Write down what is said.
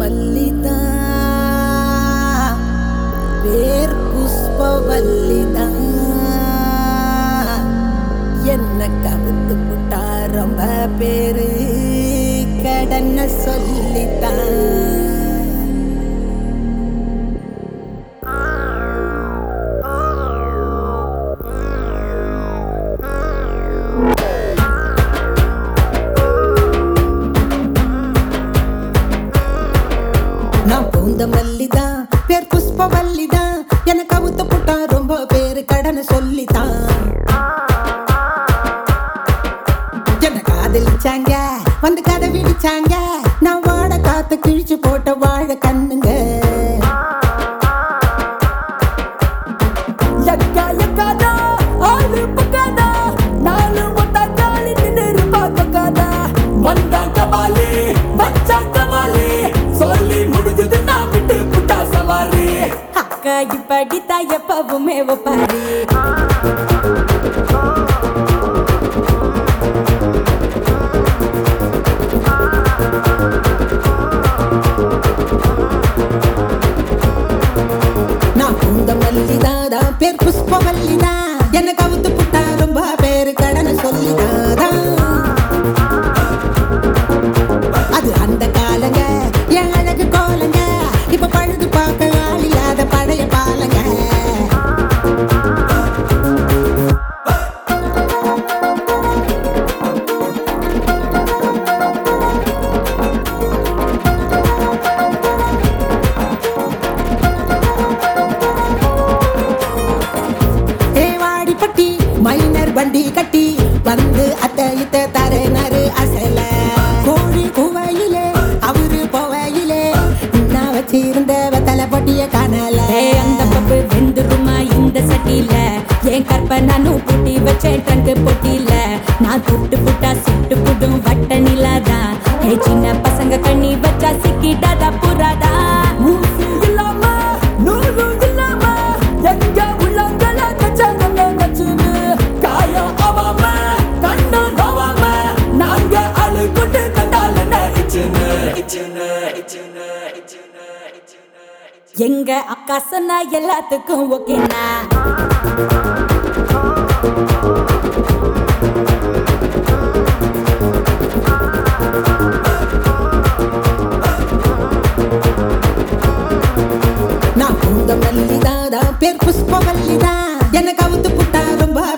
பூந்தமல்லிதான் பேர் புஷ்பவல்லிதான் என்ன கவுத்து புட்டா ரொம்ப பேரு கடன சொல்லித்தான் நான் பூந்த மல்லிதான் பேர் புஷ்பவல்லிதான் எனக்கு அவுத்த புட்டா ரொம்ப பேரு கடனை சொல்லித்தான் என்ன காதலிச்சாங்க வந்து கதை விடிச்சாங்க நான் வாட காத்து கிழிச்சு போட்ட வாழ கண்ணுங்க எக்கா எக்காதா ஆளு பக்காதா நாலு ஒட்டா காலி நின்று பார்க்காதா வந்தாங்க வாலி வச்சாங்க வாலி சொல்லி முடிஞ்சது நான் விட்டு புட்டா சவாரி அக்கா இப்படித்தான் எப்பவுமே ஒப்பாரி நான் பூந்த மல்லிதாதா பேர் புஷ்பவல்லிதான் எனக்கு அவுத்து புட்டா ரொம்ப பேரு கடனை சொல்லிதாதா அது அந்த காலங்க என் அழகு கோலங்க இப்ப பழுது பார்க்க ஆள் இல்லாத பழைய பாலங்க ஏவாடி பட்டி மைனர் வண்டி கட்டி வந்து அத்த இத்த தரேனாரு அசல கோழி குவையிலே அவரு போவையிலே நான் வச்சிருந்த வெத்தலை பொட்டிய காணல ஏய், அந்த பப்பு வெந்துருமா இந்த சட்டில என் கற்ப நானும் பூட்டி வச்சேன் ட்ரங்கு பொட்டில நான் தொட்டு புட்டா சுட்டு புடும் வட்ட நிலாதா ஏ சின்ன பசங்க கண்ணி வச்சா சிக்கிடாதா புறாதா ஊசி இல்லாம நூறு இல்லாம எங்க உள்ளங்கள கச்சாங்க கச்சுன்னு காயம் ஆவாம கண்ணு நோவாம நாங்க அழுகுட்டு கண்டால இச்சுன்னு இச்சுன்னு இச்சுன்னு இச்சுன்னு இச்சுன்னு எங்க அக்கா சொன்னா எல்லாத்துக்கும் ஓகேனா நான் பூந்த மல்லிதாதா பேர் புஷ்பவல்லிதான் எனக்கு அவுத்து புட்டா ரொம்ப